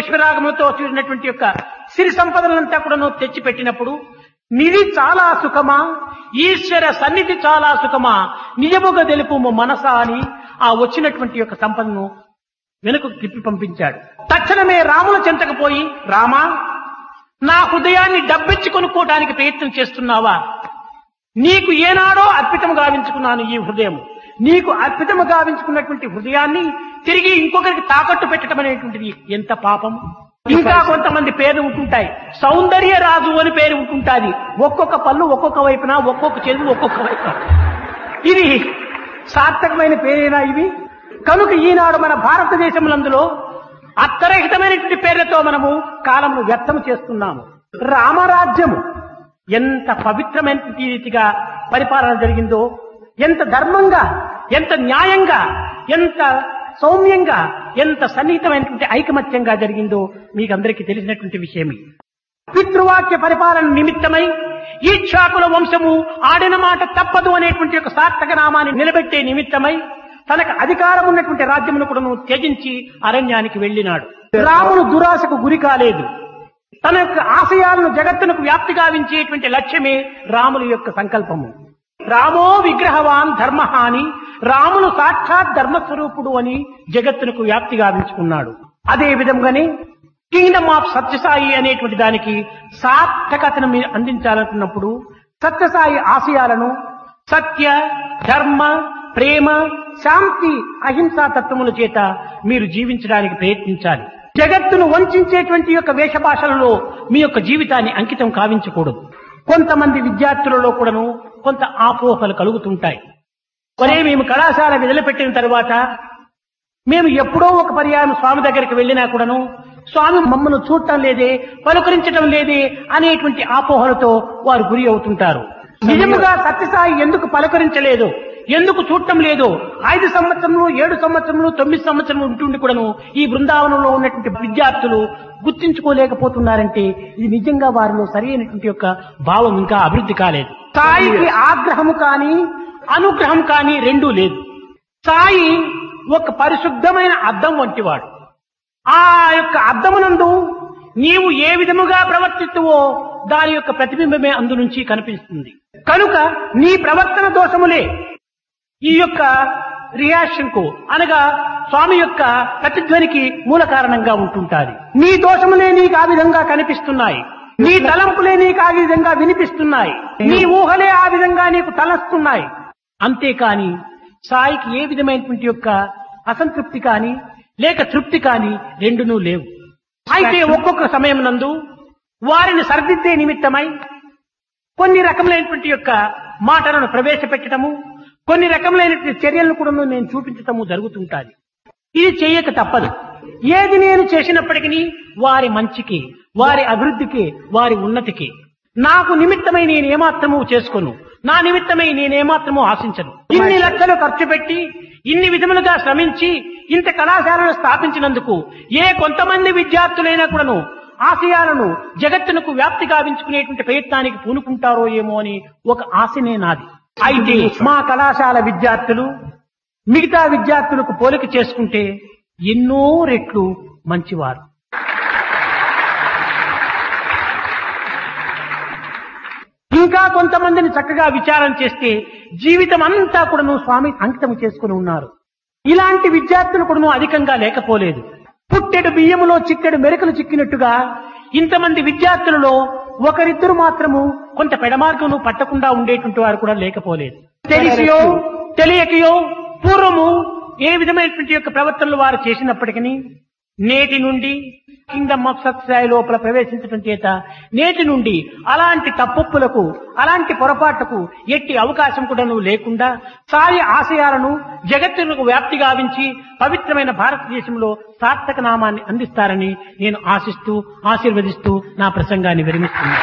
ఐశ్వర్యాగములతో చూసినటువంటి యొక్క సిరి సంపదలంతా కూడాను తెచ్చి పెట్టినప్పుడు నిధి చాలా సుఖమా ఈశ్వర సన్నిధి చాలా సుఖమా నిజముగా తెలుపు మనసా అని ఆ వచ్చినటువంటి యొక్క సంపదను వెనుకకు తిప్పి పంపించాడు తక్షణమే రాముల చెంతకు పోయి రామా నా హృదయాన్ని డబ్బిచ్చి కొనుక్కోవడానికి ప్రయత్నం చేస్తున్నావా నీకు ఏనాడో అర్పితము గావించుకున్నాను ఈ హృదయం నీకు అర్పితము గావించుకున్నటువంటి హృదయాన్ని తిరిగి ఇంకొకరికి తాకట్టు పెట్టడం అనేటువంటిది ఎంత పాపం ఇంకా కొంతమంది పేర్లు ఉంటుంటాయి సౌందర్య రాజు అని పేరు ఉంటుంటాది ఒక్కొక్క పళ్ళు ఒక్కొక్క వైపున ఒక్కొక్క చెరువు ఒక్కొక్క వైపున ఇది సార్థకమైన పేరేనా ఇవి కనుక ఈనాడు మన భారతదేశములందులో అర్థరహితమైనటువంటి పేర్లతో మనము కాలమును వ్యర్థం చేస్తున్నాము రామరాజ్యము ఎంత పవిత్రమైనటువంటి రీతిగా పరిపాలన జరిగిందో ఎంత ధర్మంగా ఎంత న్యాయంగా ఎంత సౌమ్యంగా ఎంత సన్నిహితమైనటువంటి ఐకమత్యంగా జరిగిందో మీకు అందరికీ తెలిసినటువంటి విషయమే పితృవాక్య పరిపాలన నిమిత్తమై ఈక్షాకుల వంశము ఆడిన మాట తప్పదు అనేటువంటి ఒక సార్థక నామాన్ని నిలబెట్టే నిమిత్తమై తనకు అధికారం ఉన్నటువంటి రాజ్యమును కూడా త్యజించి అరణ్యానికి వెళ్ళినాడు రాముడు దురాశకు గురి కాలేదు తన యొక్క ఆశయాలను జగత్తునకు వ్యాప్తి గావించేటువంటి లక్ష్యమే రాముల యొక్క సంకల్పము రామో విగ్రహవాన్ ధర్మ అని రాములు సాక్షాత్ ధర్మస్వరూపుడు అని జగత్తునకు వ్యాప్తి గావించుకున్నాడు అదే విధంగానే కింగ్డమ్ ఆఫ్ సత్యసాయి అనేటువంటి దానికి సార్థకతను మీరు అందించాలనుకున్నప్పుడు సత్యసాయి ఆశయాలను సత్య ధర్మ ప్రేమ శాంతి అహింసా తత్వముల చేత మీరు జీవించడానికి ప్రయత్నించాలి జగత్తును వంచేటువంటి యొక్క వేషభాషలలో మీ యొక్క జీవితాన్ని అంకితం కావించకూడదు కొంతమంది విద్యార్థులలో కూడాను కొంత ఆపోహలు కలుగుతుంటాయి ఒరే మేము కళాశాల వదిలిపెట్టిన తర్వాత మేము ఎప్పుడో ఒక పర్యాయం స్వామి దగ్గరికి వెళ్ళినా కూడాను స్వామి మమ్మల్ని చూడటం లేదే పలుకరించటం లేదే అనేటువంటి ఆపోహలతో వారు గురి అవుతుంటారు నిజముగా సత్యసాయి ఎందుకు పలకరించలేదు ఎందుకు చూడటం లేదు ఐదు సంవత్సరములు ఏడు సంవత్సరములు తొమ్మిది సంవత్సరములు ఉంటుండి కూడాను ఈ బృందావనంలో ఉన్నటువంటి విద్యార్థులు గుర్తించుకోలేకపోతున్నారంటే ఇది నిజంగా వారిలో సరైనటువంటి యొక్క భావం ఇంకా అభివృద్ధి కాలేదు సాయికి ఆగ్రహము కానీ అనుగ్రహం కానీ రెండూ లేదు సాయి ఒక పరిశుద్ధమైన అద్దం వంటివాడు ఆ యొక్క అద్దమునందు నీవు ఏ విధముగా ప్రవర్తిస్తువో దాని యొక్క ప్రతిబింబమే అందు నుంచి కనిపిస్తుంది కనుక నీ ప్రవర్తన దోషములే ఈ యొక్క రియాక్షన్ కు అనగా స్వామి యొక్క ప్రతిధ్వనికి మూల కారణంగా ఉంటుంటాది నీ దోషములే నీకు ఆ విధంగా కనిపిస్తున్నాయి నీ తలంపులే నీకు ఆ విధంగా వినిపిస్తున్నాయి నీ ఊహలే ఆ విధంగా నీకు తలస్తున్నాయి అంతేకాని సాయికి ఏ విధమైనటువంటి యొక్క అసంతృప్తి కానీ లేక తృప్తి కానీ రెండునూ లేవు అయితే ఒక్కొక్క సమయం నందు వారిని సరిదిద్దే నిమిత్తమై కొన్ని రకములైనటువంటి యొక్క మాటలను ప్రవేశపెట్టడము కొన్ని రకములైనటువంటి చర్యలను కూడా నేను చూపించటము జరుగుతుంటాది ఇది చేయక తప్పదు ఏది నేను చేసినప్పటికీ వారి మంచికి వారి అభివృద్ధికి వారి ఉన్నతికి నాకు నిమిత్తమై నేను ఏమాత్రము చేసుకోను నా నిమిత్తమై నేనేమాత్రము ఆశించను ఇన్ని లక్షలు ఖర్చు పెట్టి ఇన్ని విధములుగా శ్రమించి ఇంత కళాశాలను స్థాపించినందుకు ఏ కొంతమంది విద్యార్థులైనా కూడాను ఆశయాలను జగత్తునకు వ్యాప్తి గావించుకునేటువంటి ప్రయత్నానికి పూనుకుంటారో ఏమో అని ఒక ఆశనే నాది అయితే మా కళాశాల విద్యార్థులు మిగతా విద్యార్థులకు పోలిక చేసుకుంటే ఎన్నో రెట్లు మంచివారు ఇంకా కొంతమందిని చక్కగా విచారం చేస్తే జీవితం అంతా కూడాను స్వామి అంకితం చేసుకుని ఉన్నారు ఇలాంటి విద్యార్థులు కూడాను అధికంగా లేకపోలేదు పుట్టెడు బియ్యములో చిట్టెడు మెరుకలు చిక్కినట్టుగా ఇంతమంది విద్యార్థులలో ఒకరిద్దరు మాత్రము కొంత పెడమార్గమును పట్టకుండా ఉండేటువంటి వారు కూడా లేకపోలేదు తెలిసియో తెలియకయో పూర్వము ఏ విధమైనటువంటి యొక్క ప్రవర్తనలు వారు చేసినప్పటికీ నేటి నుండి కింగ్డమ్ ఆఫ్ సత్సాయి లోపల ప్రవేశించడం చేత నేటి నుండి అలాంటి తప్పొప్పులకు అలాంటి పొరపాటుకు ఎట్టి అవకాశం కూడా లేకుండా సాయి ఆశయాలను జగత్తులకు వ్యాప్తి గావించి పవిత్రమైన భారతదేశంలో సార్థక నామాన్ని అందిస్తారని నేను ఆశిస్తూ ఆశీర్వదిస్తూ నా ప్రసంగాన్ని విరమిస్తున్నాను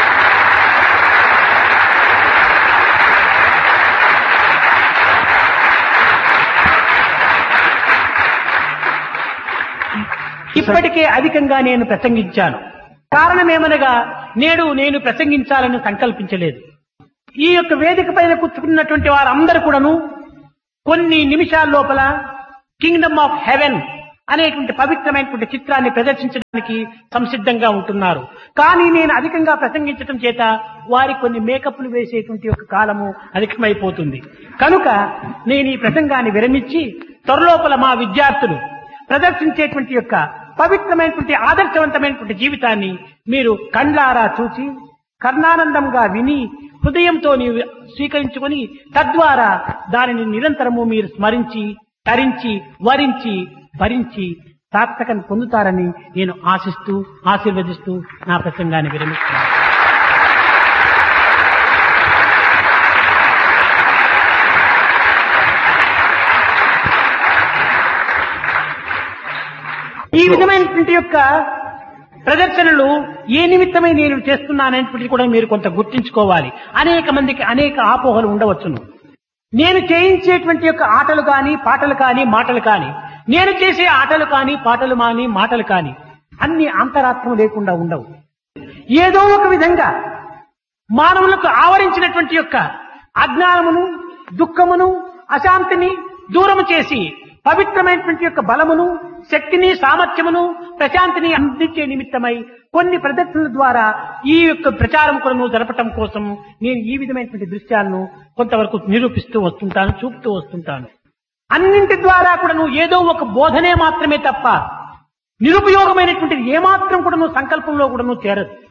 ఇప్పటికే అధికంగా నేను ప్రసంగించాను కారణమేమనగా నేడు నేను ప్రసంగించాలని సంకల్పించలేదు ఈ యొక్క వేదిక పైన కూర్చుకున్నటువంటి వారందరూ కూడాను కొన్ని నిమిషాల లోపల కింగ్డమ్ ఆఫ్ హెవెన్ అనేటువంటి పవిత్రమైనటువంటి చిత్రాన్ని ప్రదర్శించడానికి సంసిద్ధంగా ఉంటున్నారు కానీ నేను అధికంగా ప్రసంగించడం చేత వారి కొన్ని మేకప్లు వేసేటువంటి ఒక కాలము అధికమైపోతుంది కనుక నేను ఈ ప్రసంగాన్ని విరమించి త్వరలోపల మా విద్యార్థులు ప్రదర్శించేటువంటి యొక్క పవిత్రమైనటువంటి ఆదర్శవంతమైనటువంటి జీవితాన్ని మీరు కండ్లారా చూచి కర్ణానందంగా విని హృదయంతో నీవు స్వీకరించుకొని తద్వారా దానిని నిరంతరము మీరు స్మరించి తరించి వరించి భరించి సార్థకం పొందుతారని నేను ఆశిస్తూ ఆశీర్వదిస్తూ నా ప్రసంగాన్ని విరమిస్తున్నాను ఈ విధమైనటువంటి యొక్క ప్రదర్శనలు ఏ నిమిత్తమై నేను చేస్తున్నాననేటువంటిది కూడా మీరు కొంత గుర్తించుకోవాలి అనేక మందికి అనేక ఆపోహలు ఉండవచ్చును నేను చేయించేటువంటి యొక్క ఆటలు కానీ పాటలు కానీ మాటలు కానీ నేను చేసే ఆటలు కానీ పాటలు కానీ మాటలు కానీ అన్ని అంతరాత్మ లేకుండా ఉండవు ఏదో ఒక విధంగా మానవులకు ఆవరించినటువంటి యొక్క అజ్ఞానమును దుఃఖమును అశాంతిని దూరము చేసి పవిత్రమైనటువంటి యొక్క బలమును శక్తిని సామర్థ్యమును ప్రశాంతిని అందించే నిమిత్తమై కొన్ని ప్రదర్శనల ద్వారా ఈ యొక్క ప్రచారం కూడా జరపటం కోసం నేను ఈ విధమైనటువంటి దృశ్యాలను కొంతవరకు నిరూపిస్తూ వస్తుంటాను చూపుతూ వస్తుంటాను అన్నింటి ద్వారా కూడా నువ్వు ఏదో ఒక బోధనే మాత్రమే తప్ప నిరుపయోగమైనటువంటిది ఏమాత్రం కూడా నువ్వు సంకల్పంలో కూడా నువ్వు చేరదు